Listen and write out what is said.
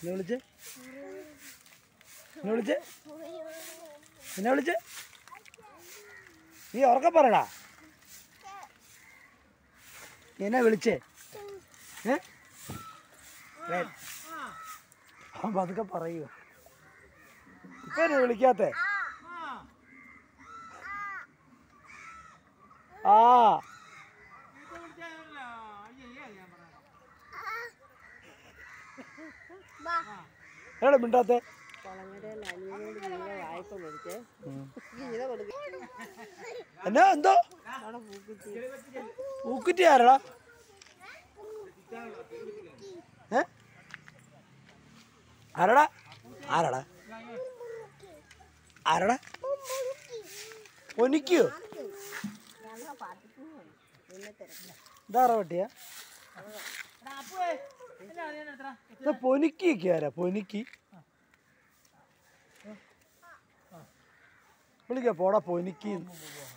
എന്നെ വിളിച്ചേ എന്നെ വിളിച്ചേ എന്നെ വിളിച്ചേ നീ ഉറക്കെ പറയടാ നീ എന്നെ വിളിച്ചേ ഏ ഏ, ആ പതുക്കെ പറയൂ ഇപ്പൊ എന്നെ വിളിക്കാത്തേ ആ എവിടെ മിണ്ടാത്തേ കൊളങ്ങരയിൽ അനിയനോട് നീല വായ്പ മേടിച്ചേ ഗീത കൊടുക്കും എന്നാ എന്തോ അവിടെ പൂക്കുറ്റി ഊക്കുറ്റി ആരടാ ഏ ആരടാ ആരടാ ആരടാ പൊനിക്കോ ഇതാറ പട്ടിയാ ഇത് പൊനിക്കൊക്കെ ആരാ പൊനിക്ക് വിളിക്ക പോടാ പൊനിക്ക്